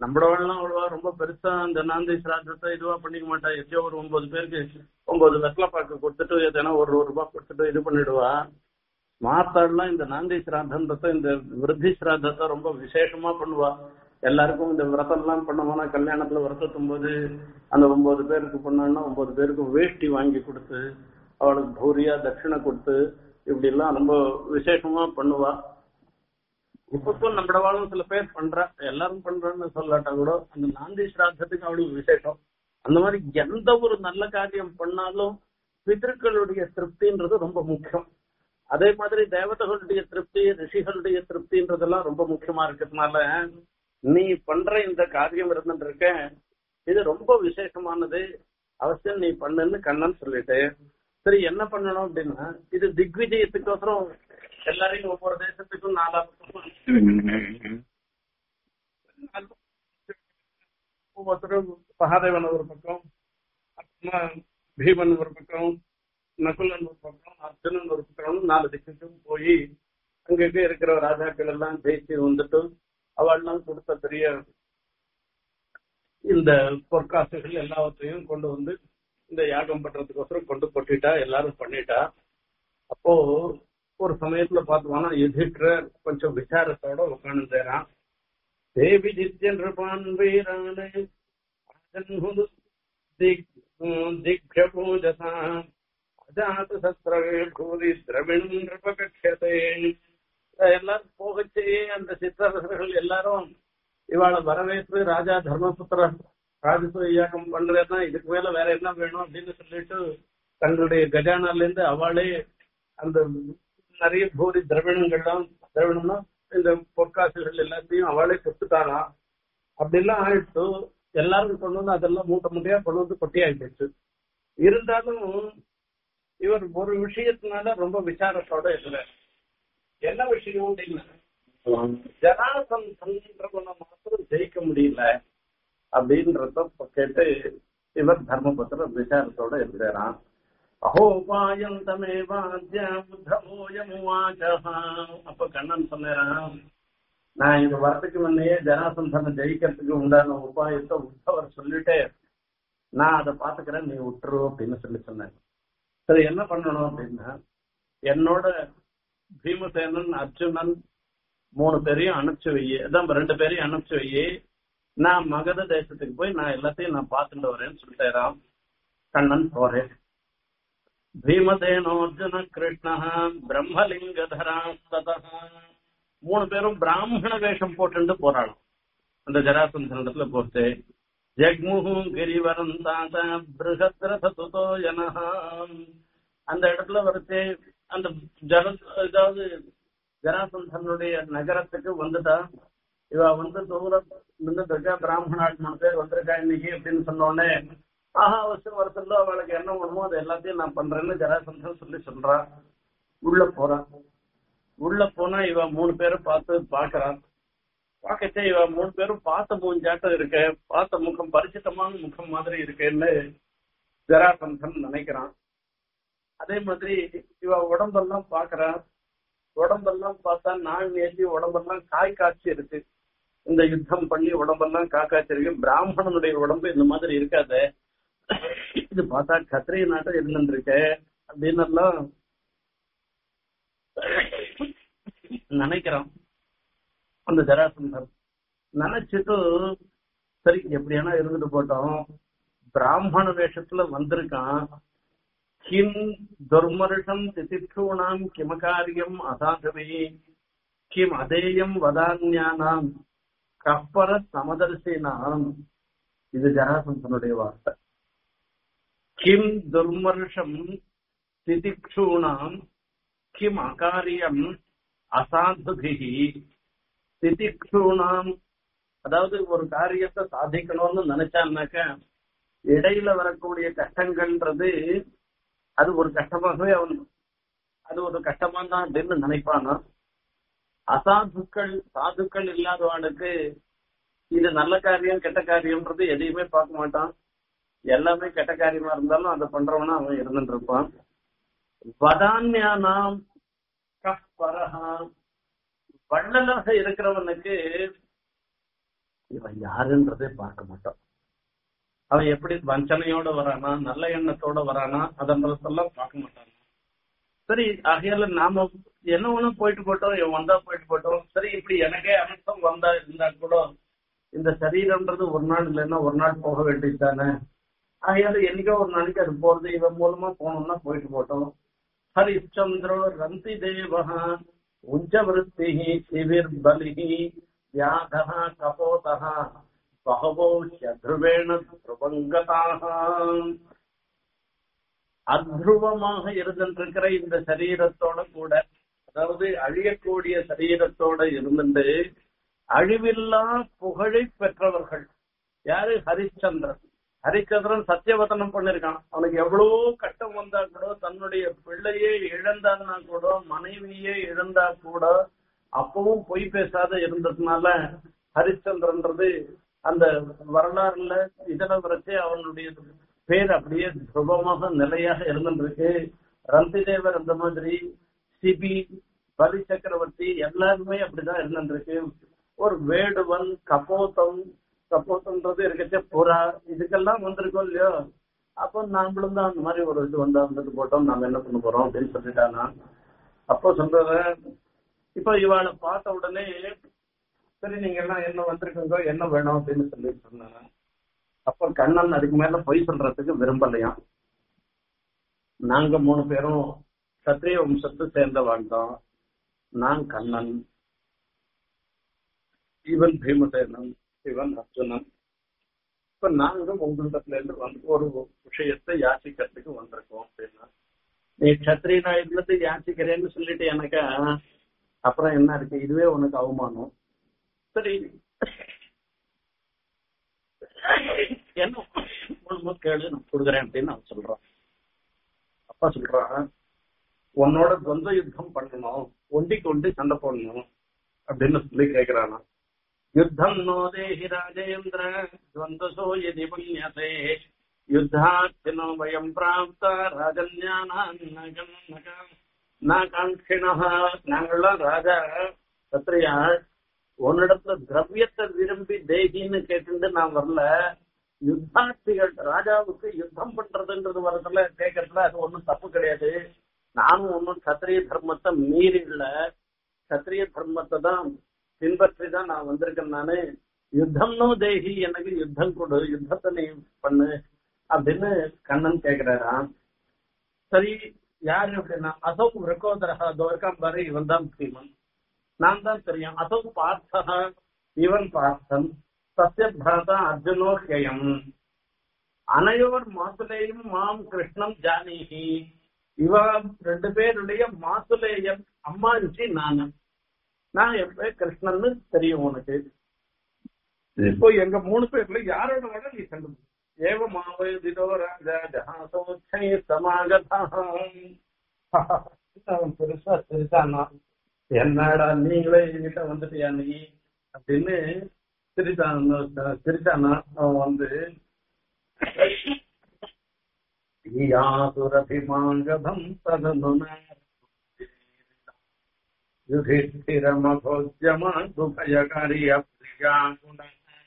நம்மளவெல்லாம் அவ்வளவா ரொம்ப பெருசா அந்த நாந்தி சிராதத்தை இதுவா பண்ணிக்க மாட்டா எப்பயோ ஒரு ஒன்பது பேருக்கு ஒன்பது வெத்தலை பாக்கு கொடுத்துட்டு எதனா ஒரு ஒரு ரூபாய் கொடுத்துட்டு இது பண்ணிடுவா மாத்தாடுலாம் இந்த நாந்தி சிராதன்றத இந்த விருத்தி சிராதத்தை ரொம்ப விசேஷமா பண்ணுவா எல்லாருக்கும் இந்த விரதம் எல்லாம் பண்ணுவோம்னா கல்யாணத்துல விரதத்தும் போது அந்த ஒன்பது பேருக்கு பண்ணான்னா ஒன்பது பேருக்கு வேஷ்டி வாங்கி கொடுத்து அவளுக்கு பூரியா தட்சிணை கொடுத்து இப்படி எல்லாம் ரொம்ப விசேஷமா பண்ணுவா இப்போ நம்மளவாலும் சில பேர் பண்றா எல்லாரும் பண்றான்னு சொல்லாட்டா கூட அந்த நாந்தி சிராதத்துக்கு அவளுக்கு விசேஷம் அந்த மாதிரி எந்த ஒரு நல்ல காரியம் பண்ணாலும் பிதர்களுடைய திருப்தின்றது ரொம்ப முக்கியம் அதே மாதிரி தேவதைகளுடைய திருப்தி ரிஷிகளுடைய திருப்தின்றதெல்லாம் ரொம்ப முக்கியமா இருக்கிறதுனால நீ பண்ற இந்த காரியம் இருந்துருக்க இது ரொம்ப விசேஷமானது அவசியம் நீ பண்ணுன்னு கண்ணன் சொல்லிட்டு சரி என்ன பண்ணணும் அப்படின்னா இது திக்விஜயத்துக்கோசரம் எல்லாரையும் ஒவ்வொரு தேசத்துக்கும் நாலா பக்கம் ஒவ்வொருத்தரும் சகாதேவன் ஒரு பக்கம் அப்புறமா பீமன் ஒரு பக்கம் நகுலன் ஒரு பக்கம் அர்ஜுனன் ஒரு பக்கம் நாலு திக்குக்கும் போய் அங்கங்க இருக்கிற ராஜாக்கள் எல்லாம் ஜெயிச்சு வந்துட்டு அவள்லாம் கொடுத்த பெரிய இந்த பொற்காசுகள் எல்லாவற்றையும் கொண்டு வந்து இந்த யாகம் பண்றதுக்கோசரம் கொண்டு கொட்டிட்டா எல்லாரும் பண்ணிட்டா அப்போ ஒரு சமயத்துல பார்த்தோம்னா யுதிஷ்டர் கொஞ்சம் விசாரத்தோட உட்காந்துறான் தேவி ஜித்யன்பான் வீரானு திக்ஷபூஜசா அஜாத சத்ரவே பூரி திரவிண் நிருபகட்சதே எல்லாரும் போகச்சே அந்த சித்தரசர்கள் எல்லாரும் இவாளை வரவேற்று ராஜா தர்மபுத்திர ராஜசூய இயக்கம் பண்றதுன்னா இதுக்கு மேல வேற என்ன வேணும் அப்படின்னு சொல்லிட்டு தங்களுடைய கஜானால இருந்து அவளே அந்த நிறைய பூரி திரவிணங்கள்லாம் திரவிணம்னா இந்த பொற்காசுகள் எல்லாத்தையும் அவளே கொடுத்துட்டாராம் அப்படிலாம் ஆயிடுச்சு எல்லாரும் கொண்டு வந்து அதெல்லாம் மூட்டை மூட்டையா கொண்டு வந்து கொட்டி ஆயிடுச்சு இருந்தாலும் இவர் ஒரு விஷயத்தினால ரொம்ப விசாரத்தோட இருக்கிறார் என்ன விஷயம் அப்படின்னா ஜனாசந்தன்றவனை மாத்திரம் ஜெயிக்க முடியல அப்படின்றத கேட்டு இவர் தர்மபுத்திர விசாரத்தோட இருக்கிறான் அஹோபாயம் தமேவாத்ய புத்தமோயமுவாச்சா அப்ப கண்ணன் சொன்னாராம் நான் இது வரதுக்கு முன்னையே ஜனாசந்தனை ஜெயிக்கிறதுக்கு உண்டான உபாயத்தை உத்தவர் சொல்லிட்டே நான் அதை பாத்துக்கிறேன் நீ விட்டுரு அப்படின்னு சொல்லி சொன்னேன் சரி என்ன பண்ணணும் அப்படின்னா என்னோட பீமசேனன் அர்ஜுனன் மூணு பேரையும் அனுப்பிச்சு வை அதான் ரெண்டு பேரையும் அனுப்பிச்சு வை நான் மகத தேசத்துக்கு போய் நான் எல்லாத்தையும் நான் பார்த்துட்டு வரேன்னு சொல்லிட்டேராம் கண்ணன் போறேன் பீமசேனோர்ஜுன கிருஷ்ணா பிரம்மலிங்கதரா ததா மூணு பேரும் பிராமண வேஷம் போட்டு போறாளாம் அந்த ஜராசந்தனத்துல போட்டு ஜக்முகு கிரிவரம் தாத்தா பிருகத்ரதோ ஜனஹா அந்த இடத்துல வரைச்சு அந்த ஜன அதாவது ஜராசந்தனுடைய நகரத்துக்கு வந்துட்டா இவ வந்து தூரம் நின்றுட்டு இருக்கா பிராமணாள் மூணு பேர் வந்திருக்கா இன்னைக்கு அப்படின்னு சொன்னோடனே ஆஹா அவசியம் வரத்துல அவளுக்கு என்ன வேணுமோ அது எல்லாத்தையும் நான் பண்றேன்னு ஜராசந்தன் சொல்லி சொல்றான் உள்ள போறான் உள்ள போனா இவ மூணு பேரும் பார்த்து பாக்குறான் பார்க்கச்சே இவ மூணு பேரும் பார்த்த மூஞ்சாட்டம் இருக்க பார்த்த முகம் பரிச்சித்தமான முகம் மாதிரி இருக்கேன்னு ஜராசந்தன் நினைக்கிறான் அதே மாதிரி இவ உடம்பெல்லாம் பாக்குறான் உடம்பெல்லாம் பார்த்தா நாள் நேசி உடம்பெல்லாம் காய் காய்ச்சி இருக்கு இந்த யுத்தம் பண்ணி உடம்பெல்லாம் காக்காய்ச்சி இருக்கு பிராமணனுடைய உடம்பு இந்த மாதிரி இருக்காது இது பார்த்தா கத்திரிய நாட்டம் இருந்துருக்க அப்படின்னு எல்லாம் நினைக்கிறான் அந்த ஜராசந்தர் நினைச்சிட்டு சரி எப்படியானா இருந்துட்டு போட்டோம் பிராமண வேஷத்துல வந்திருக்கான் கிம் துர்மருஷம் திதிக்ஷூணாம் கிமகாரியம் அசாகவே கிம் அதேயம் வதான்யானாம் கப்பர சமதர்சினாம் இது ஜராசந்தனுடைய வார்த்தை கிம் துர்மருஷம் திதிக்ஷூணாம் கிம் அகாரியம் அசாதுபிகி திதிக்ஷூணாம் அதாவது ஒரு காரியத்தை சாதிக்கணும்னு நினைச்சான்னாக்க இடையில வரக்கூடிய கஷ்டங்கள்ன்றது அது ஒரு கஷ்டமாகவே அவன் அது ஒரு கஷ்டமா தான் அப்படின்னு நினைப்பானா அசாதுக்கள் சாதுக்கள் இல்லாதவனுக்கு இது நல்ல காரியம் கெட்ட காரியம்ன்றது எதையுமே பார்க்க மாட்டான் எல்லாமே கெட்ட காரியமா இருந்தாலும் அதை பண்றவனா அவன் இருந்துட்டு இருப்பான் வதான்யானாம் கப்பரஹா வள்ளலாக இருக்கிறவனுக்கு இவன் யாருன்றதே பார்க்க மாட்டான் அவன் எப்படி வஞ்சனையோட வரானா நல்ல எண்ணத்தோட வரானா அதன்றதெல்லாம் பார்க்க மாட்டான் சரி ஆகையால நாம என்ன ஒண்ணு போயிட்டு போட்டோம் இவன் வந்தா போயிட்டு போட்டோம் சரி இப்படி எனக்கே அனர்த்தம் வந்தா இருந்தா கூட இந்த சரீரம்ன்றது ஒரு நாள் இல்லைன்னா ஒரு நாள் போக வேண்டியது தானே ஆகையால என்னைக்கோ ஒரு நாளைக்கு அது போறது இவன் மூலமா போனோம்னா போயிட்டு போட்டோம் ஹரிச்சந்திரோ ரந்தி தேவஹா உஞ்சவருத்தி சிவிர் பலிஹி வியாதா கபோதா பகவோ சத்ருவேண துருவங்கதாக அத்ருவமாக இருந்திருக்கிற இந்த சரீரத்தோட கூட அதாவது அழியக்கூடிய சரீரத்தோட இருந்துட்டு அழிவில்லா புகழை பெற்றவர்கள் யாரு ஹரிச்சந்திரன் ஹரிச்சந்திரன் சத்தியவதனம் பண்ணிருக்கான் அவனுக்கு எவ்வளவோ கட்டம் வந்தா கூட தன்னுடைய பிள்ளையே இழந்தான்னா கூட மனைவியே இழந்தா கூட அப்பவும் பொய் பேசாத இருந்ததுனால ஹரிச்சந்திரன்றது அந்த வரலாறுல இதுல வரைச்சே அவனுடைய பேர் அப்படியே துருவமாக நிலையாக இருந்துருக்கு ரந்தி தேவர் அந்த மாதிரி சிபி பலி சக்கரவர்த்தி எல்லாருமே அப்படிதான் இருந்துருக்கு ஒரு வேடுவன் கபோத்தம் கபோத்தம்ன்றது இருக்கச்சே புறா இதுக்கெல்லாம் வந்திருக்கோம் இல்லையோ அப்போ நாமளும் தான் அந்த மாதிரி ஒரு இது வந்தா வந்துட்டு போட்டோம் நாம என்ன பண்ண போறோம் அப்படின்னு சொல்லிட்டானா அப்போ சொல்றத இப்போ இவாளை பார்த்த உடனே சரி நீங்க எல்லாம் என்ன வந்திருக்கீங்க என்ன வேணும் அப்படின்னு சொல்லிட்டு இருந்தாங்க அப்ப கண்ணன் அதுக்கு மேல பொய் சொல்றதுக்கு விரும்பலையாம் நாங்க மூணு பேரும் சத்திரிய வம்சத்தை சேர்ந்த வாழ்ந்தோம் நான் கண்ணன் இவன் பீமசேனன் இவன் அர்ஜுனன் இப்ப நாங்க உங்களிடத்துல இருந்து வந்து ஒரு விஷயத்தை யாசிக்கிறதுக்கு வந்திருக்கோம் அப்படின்னா நீ கத்திரியனா இருந்து யாசிக்கிறேன்னு சொல்லிட்டு எனக்கு அப்புறம் என்ன இருக்கு இதுவே உனக்கு அவமானம் சரி என்ன ஒண்ணு கேளு நான் கொடுக்குறேன் அப்படின்னு அவன் சொல்றான் அப்பா சொல்றான் உன்னோட துவந்த யுத்தம் பண்ணணும் ஒண்டிக்கு ஒண்டி சண்டை போடணும் அப்படின்னு சொல்லி கேக்குறானா யுத்தம் நோ தேஹி ராஜேந்திர துவந்தசோ எதி மன்யசே யுத்தார்த்தினோ வயம் பிராப்த ராஜன்யானாகாங்கிணா நாங்கள்லாம் ராஜா சத்ரியா உன்னிடத்துல திரவியத்தை விரும்பி தேகின்னு கேட்டு நான் வரல யுத்தார்த்திகள் ராஜாவுக்கு யுத்தம் பண்றதுன்றது வரதுல கேட்கறதுல அது ஒண்ணும் தப்பு கிடையாது நானும் ஒன்னும் சத்திரிய தர்மத்தை மீறி இல்ல சத்திரிய தர்மத்தை தான் பின்பற்றி தான் நான் வந்திருக்கேன் நானு யுத்தம்னோ தேகி எனக்கு யுத்தம் கொடு யுத்தத்தை நீ பண்ணு அப்படின்னு கண்ணன் கேக்குறாராம் சரி யாரு அப்படின்னா அசோக் விரகோதரா தோர்காம் பாரு இவன் தான் பீமன் நான் தான் தெரியும் அசோ பார்த்தா இவன் பார்த்தன் சத்திய பிராதா அர்ஜுனோ ஹயம் அனையோர் மாசுலேயும் மாம் கிருஷ்ணம் ஜானீகி இவ ரெண்டு பேருடைய மாசுலேயன் அம்மாஞ்சி நானு நான் எப்ப கிருஷ்ணன்னு தெரியும் உனக்கு இப்போ எங்க மூணு பேர்ல யாரோட விட நீ கண்டு ஏவ மாவதிதோ ராஜா ஜஹாசோச்சை சமாகதாம் அவன் பெருசா சிரிச்சானா என்னடா நீங்களே என்கிட்ட வந்துட்டியா நீ அப்படின்னு சிரிச்சான் சிரிச்சானா அவன் வந்து யாசுரபிமாங்கதம் ததனுன யுதிஷ்டிரமபோஜமாதுபயகாரி அப்ரியாகுண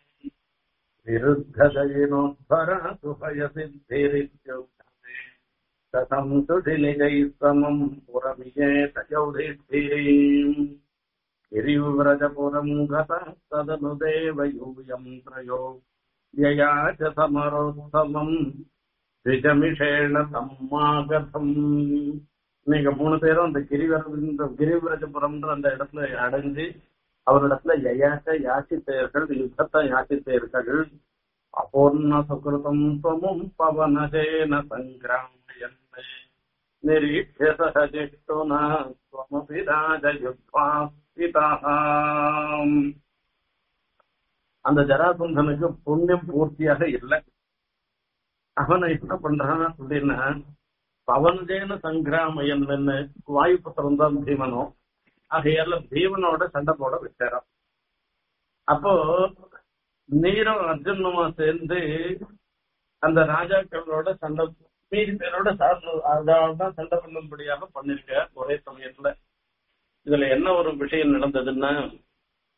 விருத்ததயினோத்பர சுபய சித்திரித்யுக்தமே கதம் சுடிலிகை சமம் புரமியேத யௌதிஷ்டிரீம் गिरिव्रजपुरम् गतः तदनु देवयूयम् त्रयो यया च समरोत्सवम् द्विजमिषेण சம்மாகதம் நீங்க மூணு பேரும் அந்த கிரிவர இந்த கிரிவிரஜபுரம்ன்ற அந்த இடத்துல அடைஞ்சு அவரிடத்துல யயாச்ச யாசித்தேர்கள் யுத்தத்தை யாசித்தேர்கள் அபூர்ண சுகிருதம் துவமும் பவனசேன சங்கிராமயன் நிரீட்சிய சஹஜிஷ்டுனா துவமபி ராஜயுத்வா அந்த ஜராசந்தனுக்கு புண்ணியம் பூர்த்தியாக இல்லை அவனை என்ன பண்றான் அப்படின்னா பவனஜேன சங்கிராமயன் வாயுபுத்திரம் தான் பீமனும் ஆகையால பீமனோட சண்டை போட வச்சாராம் அப்போ நீரும் அர்ஜுனுமா சேர்ந்து அந்த ராஜாக்களோட சண்டை மீதி பேரோட தான் சண்டை பண்ணும்படியாக பண்ணிருக்க ஒரே சமயத்துல இதுல என்ன ஒரு விஷயம் நடந்ததுன்னா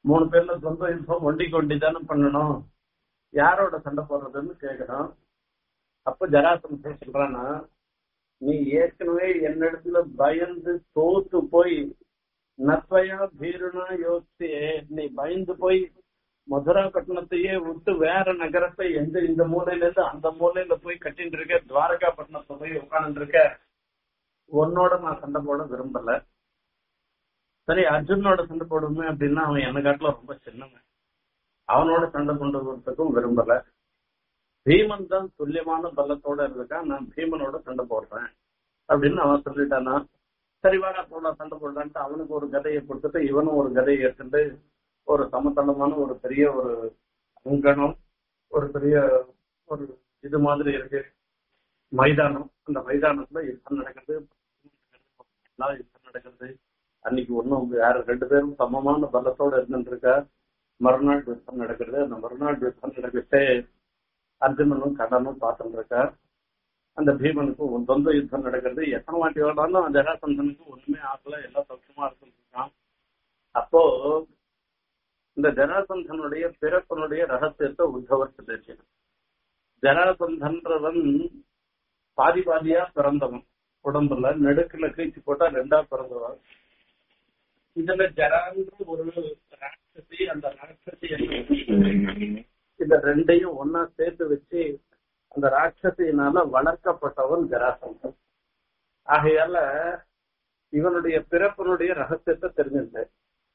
மூணு பேர்ல சொந்த யுத்தம் ஒண்டி கொண்டி தானே பண்ணணும் யாரோட சண்டை போடுறதுன்னு கேக்குறோம் அப்ப ஜராசந்தன் சொல்றானா நீ ஏற்கனவே என்னிடத்துல பயந்து தோத்து போய் நத்வயா பீருனா யோசிச்சே நீ பயந்து போய் மதுரா பட்டணத்தையே விட்டு வேற நகரத்தை எந்த இந்த மூலையில இருந்து அந்த மூலையில போய் கட்டிட்டு இருக்க துவாரகா பட்டணத்தை போய் உட்கார்ந்து இருக்க உன்னோட நான் சண்டை போட விரும்பல சரி அர்ஜுனோட சண்டை போடுமே அப்படின்னா அவன் என்ன காட்டுல ரொம்ப சின்னவன் அவனோட சண்டை கொண்டு வரதுக்கும் விரும்பல பீமன் தான் துல்லியமான பலத்தோட இருக்கான் நான் பீமனோட சண்டை போடுறேன் அப்படின்னு அவன் சொல்லிட்டானா சரி வாடா போடலாம் சண்டை போடுறான்ட்டு அவனுக்கு ஒரு கதையை கொடுத்துட்டு இவனும் ஒரு கதையை எடுத்துட்டு ஒரு சமதளமான ஒரு பெரிய ஒரு அங்கனம் ஒரு பெரிய ஒரு இது மாதிரி இருக்கு மைதானம் அந்த மைதானத்துல யுத்தம் நடக்குது எல்லாம் யுத்தம் நடக்குது அன்னைக்கு ஒன்னும் யாரு ரெண்டு பேரும் சமமான பலத்தோட இருந்துட்டு இருக்கா மறுநாள் யுத்தம் நடக்கிறது அந்த மறுநாள் யுத்தம் நடக்கிட்டே அர்ஜுனனும் கடனும் பார்த்துட்டு இருக்கா அந்த பீமனுக்கு ஒரு சொந்த யுத்தம் நடக்கிறது எத்தனை வாட்டி வேணாலும் ஜெராசந்தனுக்கு ஒண்ணுமே ஆகல எல்லாம் சௌக்கியமா இருக்கான் அப்போ இந்த ஜராசந்தனுடைய பிறப்பனுடைய ரகசியத்தை உத்தவர் சொல்லியிருக்கேன் ஜராசந்தன்றவன் பாதி பாதியா பிறந்தவன் உடம்புல நெடுக்குல கீழ்ச்சி போட்டா ரெண்டா பிறந்தவன் இதுல ஜரான்ற ஒரு ராட்சசி அந்த ராட்சசி இந்த ரெண்டையும் ஒன்னா சேர்த்து வச்சு அந்த ராட்சசியினால வளர்க்கப்பட்டவன் ஜராசந்தன் ஆகையால இவனுடைய பிறப்பனுடைய ரகசியத்தை தெரிஞ்சிருந்தேன்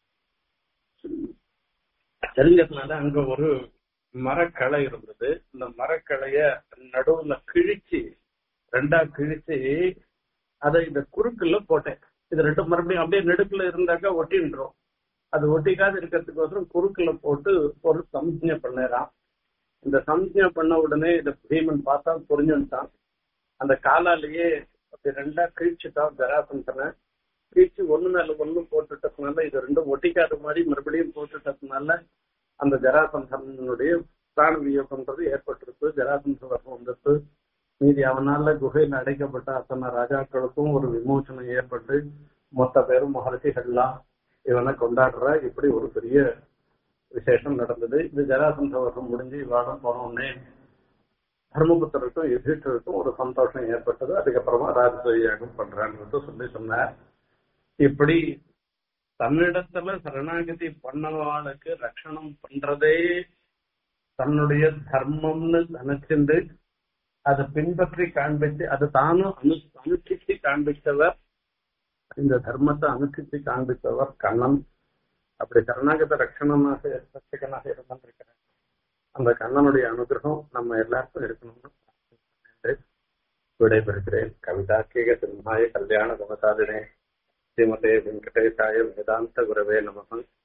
தெரிஞ்சதுனால அங்க ஒரு மரக்களை இருந்தது இந்த மரக்களைய நடுவுல கிழிச்சு ரெண்டா கிழிச்சு அதை இந்த குறுக்குல போட்டேன் இது ரெண்டு மறுபடியும் அப்படியே நெடுக்குல இருந்தாக்கா ஒட்டின்றோம் அது ஒட்டிக்காது இருக்கிறதுக்கோசரம் குறுக்குல போட்டு ஒரு சம்ஜை பண்ணறான் இந்த சம்ஜை பண்ண உடனே இந்த பீமன் பார்த்தா புரிஞ்சுட்டான் அந்த காலாலேயே அப்படி ரெண்டா கிழிச்சுட்டான் ஜராசந்தனை கிழிச்சு ஒண்ணு மேல ஒண்ணு போட்டுட்டதுனால இது ரெண்டும் ஒட்டிக்காத மாதிரி மறுபடியும் போட்டுட்டதுனால அந்த ஜராசந்தனுடைய பிராண வியோகம்ன்றது ஏற்பட்டிருக்கு ஜராசந்த வர்க்கம் வந்துட்டு மீதி அவனால குகையில் அடைக்கப்பட்ட அத்தனை ராஜாக்களுக்கும் ஒரு விமோசனம் ஏற்பட்டு மொத்த பேரும் மகர்ஷிகள்லாம் இவனை கொண்டாடுற இப்படி ஒரு பெரிய விசேஷம் நடந்தது இது ஜராசந்த வர்க்கம் முடிஞ்சு இவாடம் போனோடனே தர்மபுத்தருக்கும் யுதிஷ்டருக்கும் ஒரு சந்தோஷம் ஏற்பட்டது அதுக்கப்புறமா ராஜசூயாகம் பண்றான்னு சொல்லி சொன்னார் இப்படி தன்னிடத்துல சரணாகதி பண்ணவாளுக்கு ரட்சணம் பண்றதே தன்னுடைய தர்மம்னு நினைச்சிருந்து அதை பின்பற்றி காண்பிச்சு அதை தானும் அனு அனுஷ்டிச்சு காண்பித்தவர் இந்த தர்மத்தை அனுஷ்டிச்சு காண்பித்தவர் கண்ணன் அப்படி சரணாகத ரட்சணமாக ரட்சகனாக இருந்திருக்கிறார் அந்த கண்ணனுடைய அனுகிரகம் நம்ம எல்லாருக்கும் இருக்கணும்னு விடைபெறுகிறேன் கவிதாக்கிக சிம்மாய கல்யாண குணசாலினே ஸ்ரீமதே வெங்கடேசாய வேதாந்த குரவே நமகம்